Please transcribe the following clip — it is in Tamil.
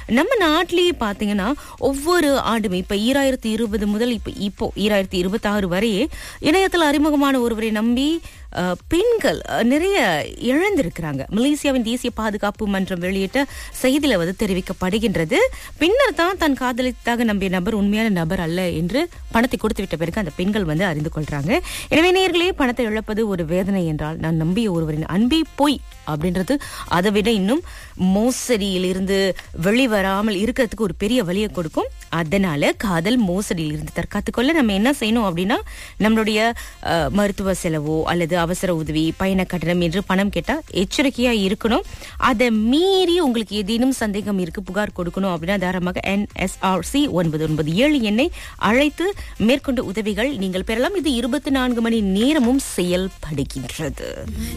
நம்ம நாட்டிலேயே பாத்தீங்கன்னா ஒவ்வொரு ஆண்டுமே இப்ப ஈராயிரத்தி இருபது முதல் இப்ப இப்போ ஈராயிரத்தி இருபத்தி ஆறு வரையே இணையத்தில் அறிமுகமான ஒருவரை நம்பி அஹ், பெண்கள் அஹ், நிறைய இழந்திருக்கிறாங்க மலேசியாவின் தேசிய பாதுகாப்பு மன்றம் வெளியிட்ட செய்தியில வந்து தெரிவிக்கப்படுகின்றது பின்னர் தான் தன் காதலித்தாக நம்பிய நபர் உண்மையான நபர் அல்ல என்று பணத்தை கொடுத்து விட்ட பிறகு அந்த பெண்கள் வந்து அறிந்து கொள்றாங்க எனவே நேர்களே பணத்தை இழப்பது ஒரு வேதனை என்றால் நான் நம்பிய ஒருவரின் அன்பே பொய் அப்படின்றது அதை விட இன்னும் மோசடியில் இருந்து வெளிவராமல் இருக்கிறதுக்கு ஒரு பெரிய வழியை கொடுக்கும் அதனால காதல் மோசடியில் இருந்து தற்காத்துக் கொள்ள நம்ம என்ன செய்யணும் அப்படின்னா நம்மளுடைய அஹ், மருத்துவ செலவோ அல்லது அவசர உதவி பயண கட்டணம் என்று பணம் கேட்டா எச்சரிக்கையா இருக்கணும் அதை மீறி உங்களுக்கு ஏதேனும் சந்தேகம் இருக்கு புகார் கொடுக்கணும் அப்படின்னா தாராளமாக என்எஸ்ஆர்சி ஒன்பது ஒன்பது ஏழு எண்ணை அழைத்து மேற்கொண்ட உதவிகள் நீங்கள் பெறலாம் இது இருபத்தி நான்கு மணி நேரமும் செயல்படுகின்றது